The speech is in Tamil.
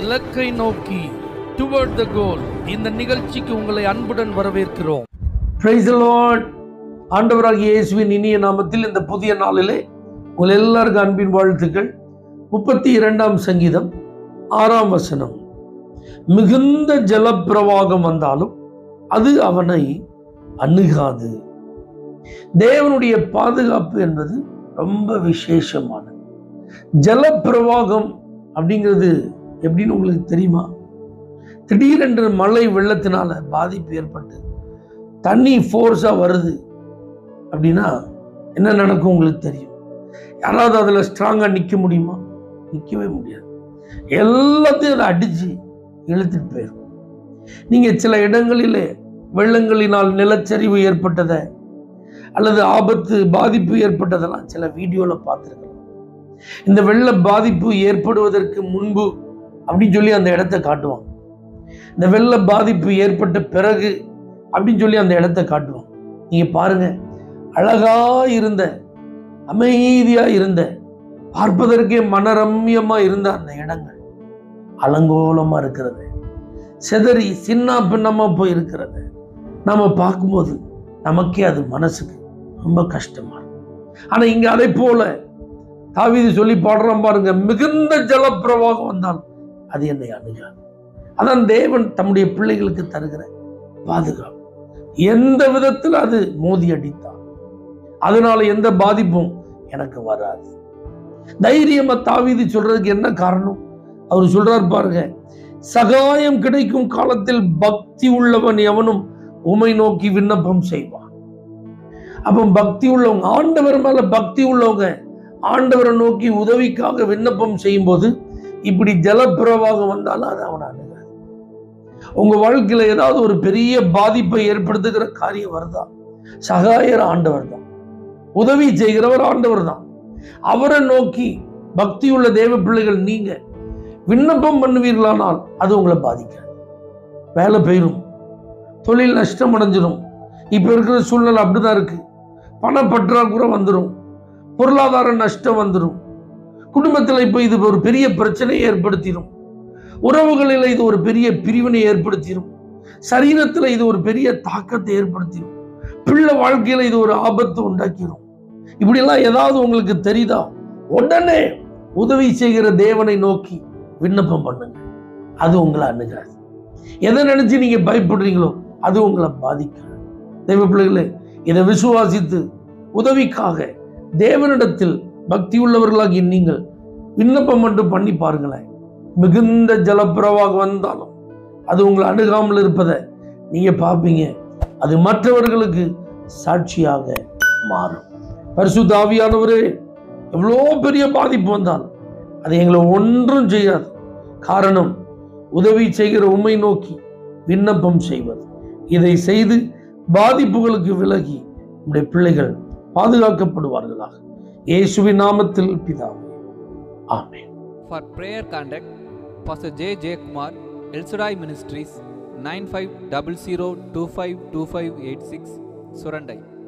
இலக்கை நோக்கி டுவர்ட் த கோல் இந்த நிகழ்ச்சிக்கு உங்களை அன்புடன் வரவேற்கிறோம் பிரைஸ் லார்ட் ஆண்டவராகிய இயேசுவின் இனிய நாமத்தில் இந்த புதிய நாளிலே உங்கள் எல்லாருக்கும் அன்பின் வாழ்த்துக்கள் முப்பத்தி இரண்டாம் சங்கீதம் ஆறாம் வசனம் மிகுந்த ஜலப்பிரவாகம் வந்தாலும் அது அவனை அணுகாது தேவனுடைய பாதுகாப்பு என்பது ரொம்ப விசேஷமானது ஜலப்பிரவாகம் அப்படிங்கிறது எப்படின்னு உங்களுக்கு தெரியுமா திடீரென்று மழை வெள்ளத்தினால பாதிப்பு ஏற்பட்டு தண்ணி ஃபோர்ஸாக வருது அப்படின்னா என்ன நடக்கும் உங்களுக்கு தெரியும் யாராவது அதில் ஸ்ட்ராங்காக நிற்க முடியுமா நிற்கவே முடியாது எல்லாத்தையும் அதை அடித்து இழுத்துட்டு போயிடும் நீங்கள் சில இடங்களிலே வெள்ளங்களினால் நிலச்சரிவு ஏற்பட்டதை அல்லது ஆபத்து பாதிப்பு ஏற்பட்டதெல்லாம் சில வீடியோவில் பார்த்துருக்கலாம் இந்த வெள்ள பாதிப்பு ஏற்படுவதற்கு முன்பு அப்படின்னு சொல்லி அந்த இடத்த காட்டுவாங்க இந்த வெள்ள பாதிப்பு ஏற்பட்ட பிறகு அப்படின்னு சொல்லி அந்த இடத்த காட்டுவோம் நீங்க பாருங்க அழகா இருந்த அமைதியா இருந்த பார்ப்பதற்கே மனரம்யமா இருந்த அந்த இடங்கள் அலங்கோலமா இருக்கிறது செதறி சின்ன பின்னமா போய் இருக்கிறது நம்ம பார்க்கும்போது நமக்கே அது மனசுக்கு ரொம்ப கஷ்டமா இருக்கும் ஆனா இங்க அதை போல தாவீது சொல்லி பாடுறோம் பாருங்க மிகுந்த ஜலப்பிரவாகம் வந்தால் அது என்னை அணுகாது அதான் தேவன் தம்முடைய பிள்ளைகளுக்கு தருகிற பாதுகாப்பு எந்த விதத்தில் அது மோதி அடித்தால் அதனால எந்த பாதிப்பும் எனக்கு வராது தைரியமா தாவீது சொல்றதுக்கு என்ன காரணம் அவர் சொல்றார் பாருங்க சகாயம் கிடைக்கும் காலத்தில் பக்தி உள்ளவன் எவனும் உமை நோக்கி விண்ணப்பம் செய்வான் அப்ப பக்தி உள்ளவங்க ஆண்டவர் மேல பக்தி உள்ளவங்க ஆண்டவரை நோக்கி உதவிக்காக விண்ணப்பம் செய்யும் போது இப்படி ஜலப்பிரவாகம் வந்தாலும் அது அவன் அணுகாது உங்க வாழ்க்கையில ஏதாவது ஒரு பெரிய பாதிப்பை ஏற்படுத்துகிற காரியம் வருதா சகாயர் ஆண்டவர் தான் உதவி செய்கிறவர் ஆண்டவர் தான் அவரை நோக்கி பக்தியுள்ள தேவ பிள்ளைகள் நீங்க விண்ணப்பம் பண்ணுவீர்களானால் அது உங்களை பாதிக்காது வேலை போயிடும் தொழில் நஷ்டம் அடைஞ்சிடும் இப்ப இருக்கிற சூழ்நிலை அப்படிதான் இருக்கு பண பற்றாக்குறை வந்துடும் பொருளாதார நஷ்டம் வந்துடும் குடும்பத்தில் இப்போ இது ஒரு பெரிய பிரச்சனையை ஏற்படுத்திடும் உறவுகளில் இது ஒரு பெரிய பிரிவினை ஏற்படுத்திடும் சரீரத்தில் இது ஒரு பெரிய தாக்கத்தை ஏற்படுத்திடும் பிள்ளை வாழ்க்கையில இது ஒரு ஆபத்து உண்டாக்கிடும் இப்படியெல்லாம் ஏதாவது உங்களுக்கு தெரியுதா உடனே உதவி செய்கிற தேவனை நோக்கி விண்ணப்பம் பண்ணுங்க அது உங்களை அணுகாது எதை நினைச்சு நீங்க பயப்படுறீங்களோ அது உங்களை பாதிக்காது தெய்வ பிள்ளைகளே இதை விசுவாசித்து உதவிக்காக தேவனிடத்தில் பக்தி உள்ளவர்களாகி நீங்கள் விண்ணப்பம் மட்டும் பண்ணி பாருங்களேன் மிகுந்த ஜலப்பிரவாகம் வந்தாலும் அது உங்களை அணுகாமல் இருப்பதை நீங்க பார்ப்பீங்க அது மற்றவர்களுக்கு சாட்சியாக மாறும் பரிசுத்த ஆவியானவரே எவ்வளோ பெரிய பாதிப்பு வந்தாலும் அது எங்களை ஒன்றும் செய்யாது காரணம் உதவி செய்கிற உண்மை நோக்கி விண்ணப்பம் செய்வது இதை செய்து பாதிப்புகளுக்கு விலகி நம்முடைய பிள்ளைகள் பாதுகாக்கப்படுவார்களாக இயேசுவின் நாமத்தில் பிதாவே ஆமென் For prayer contact, Pastor J. J. Kumar, El Shaddai Ministries, 9500252586, Surandai.